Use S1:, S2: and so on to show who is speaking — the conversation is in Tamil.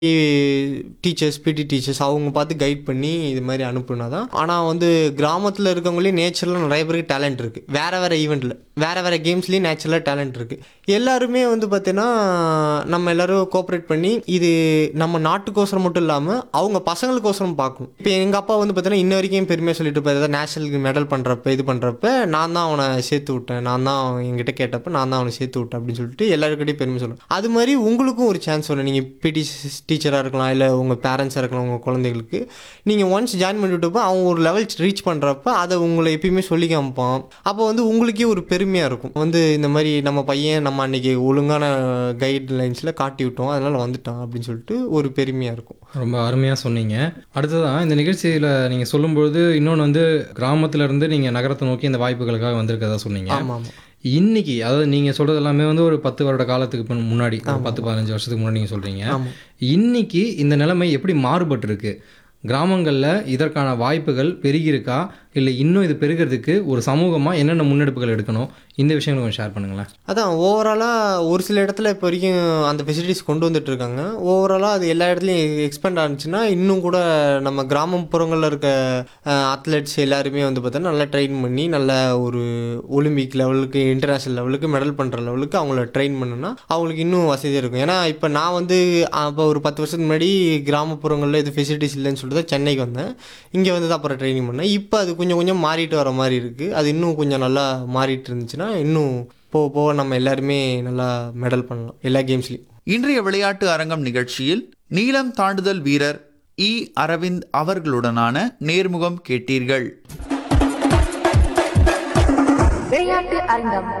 S1: டீச்சர்ஸ் பிடி டீச்சர்ஸ் அவங்க பார்த்து கைட் பண்ணி இது மாதிரி அனுப்புனா தான் ஆனால் வந்து கிராமத்தில் இருக்கவங்களே நேச்சரில் நிறைய பேருக்கு டேலண்ட் இருக்குது வேறு வேறு ஈவெண்ட்டில் வேறு வேறு கேம்ஸ்லேயும் நேச்சுரலாக டேலண்ட் இருக்குது எல்லாருமே வந்து பார்த்தீங்கன்னா நம்ம எல்லாரும் கோஆப்ரேட் பண்ணி இது நம்ம நாட்டுக்கோசரம் மட்டும் இல்லாமல் அவங்க பசங்களுக்கோசரம் பார்க்கணும் இப்போ எங்கள் அப்பா வந்து பார்த்தீங்கன்னா இன்ன வரைக்கும் பெருமையாக சொல்லிட்டு இருப்பாரு ஏதாவது நேஷனலுக்கு மெடல் பண்ணுறப்ப இது பண்ணுறப்ப நான் தான் அவனை சேர்த்து விட்டேன் நான் தான் அவன் என்கிட்ட கேட்டப்ப நான் தான் அவனை சேர்த்து விட்டேன் அப்படின்னு சொல்லிட்டு எல்லாருக்கிட்டையும் பெருமை சொல்லுவேன் அது மாதிரி உங்களுக்கும் ஒரு சான்ஸ் வரும் நீங்கள் பிடி டீச்சராக இருக்கலாம் இல்லை உங்கள் பேரண்ட்ஸாக இருக்கலாம் உங்கள் குழந்தைகளுக்கு நீங்கள் ஒன்ஸ் ஜாயின் பண்ணி விட்டப்போ அவங்க ஒரு லெவல் ரீச் பண்ணுறப்ப அதை உங்களை எப்பயுமே சொல்லி காமிப்பான் அப்போ வந்து உங்களுக்கே ஒரு பெருமையாக இருக்கும் வந்து இந்த மாதிரி நம்ம பையன் நம்ம அன்னைக்கு ஒழுங்கான கைட் லைன்ஸில் காட்டி விட்டோம் அதனால் வந்துட்டான் அப்படின்னு சொல்லிட்டு ஒரு பெருமையாக இருக்கும்
S2: ரொம்ப அருமையாக சொன்னீங்க அடுத்ததான் இந்த நிகழ்ச்சியில் நீங்கள் சொல்லும்பொழுது இன்னொன்று வந்து கிராமத்துல இருந்து நீங்கள் நகரத்தை நோக்கி இந்த வாய்ப்புகளுக்காக வந்திருக்கதா சொன்னீங்க
S1: ஆமாம் ஆமாம்
S2: இன்னைக்கு அதாவது நீங்கள் சொல்கிறது எல்லாமே வந்து ஒரு பத்து வருட காலத்துக்கு பின் முன்னாடி ஒரு பத்து பதினஞ்சு வருஷத்துக்கு முன்னாடி நீங்கள் சொல்கிறீங்க
S1: ஆமாம்
S2: இன்னைக்கு இந்த நிலைமை எப்படி மாறுபட்டிருக்கு கிராமங்களில் இதற்கான வாய்ப்புகள் பெருகியிருக்கா இல்லை இன்னும் இது பெருகிறதுக்கு ஒரு சமூகமாக என்னென்ன முன்னெடுப்புகள் எடுக்கணும் இந்த விஷயங்களை கொஞ்சம் ஷேர் பண்ணுங்களேன்
S1: அதான் ஓவராலாக ஒரு சில இடத்துல இப்போ வரைக்கும் அந்த ஃபெசிலிட்டிஸ் கொண்டு வந்துட்டு இருக்காங்க ஓவராலாக அது எல்லா இடத்துலையும் எக்ஸ்பெண்ட் ஆனிச்சுன்னா இன்னும் கூட நம்ம கிராமப்புறங்களில் இருக்க அத்லெட்ஸ் எல்லாருமே வந்து பார்த்தோன்னா நல்லா ட்ரெயின் பண்ணி நல்ல ஒரு ஒலிம்பிக் லெவலுக்கு இன்டர்நேஷ்னல் லெவலுக்கு மெடல் பண்ணுற லெவலுக்கு அவங்கள ட்ரெயின் பண்ணுனா அவங்களுக்கு இன்னும் வசதியாக இருக்கும் ஏன்னா இப்போ நான் வந்து அப்போ ஒரு பத்து வருஷத்துக்கு முன்னாடி கிராமப்புறங்களில் இது ஃபெசிலிட்டிஸ் இல்லைன்னு சொல்லிட்டு தான் சென்னைக்கு வந்தேன் இங்கே வந்து தான் அப்புறம் ட்ரைனிங் பண்ணேன் இப்போ அது கொஞ்சம் கொஞ்சம் மாறிட்டு வர மாதிரி இருக்குது அது இன்னும் கொஞ்சம் நல்லா மாறிட்டு இருந்துச்சுன்னா இன்னும் போக போக நம்ம எல்லாருமே நல்லா மெடல் பண்ணலாம் எல்லா கேம்ஸ்லையும்
S3: இன்றைய விளையாட்டு அரங்கம் நிகழ்ச்சியில் நீளம் தாண்டுதல் வீரர் இ அரவிந்த் அவர்களுடனான நேர்முகம் கேட்டீர்கள்
S4: விளையாட்டு அரங்கம்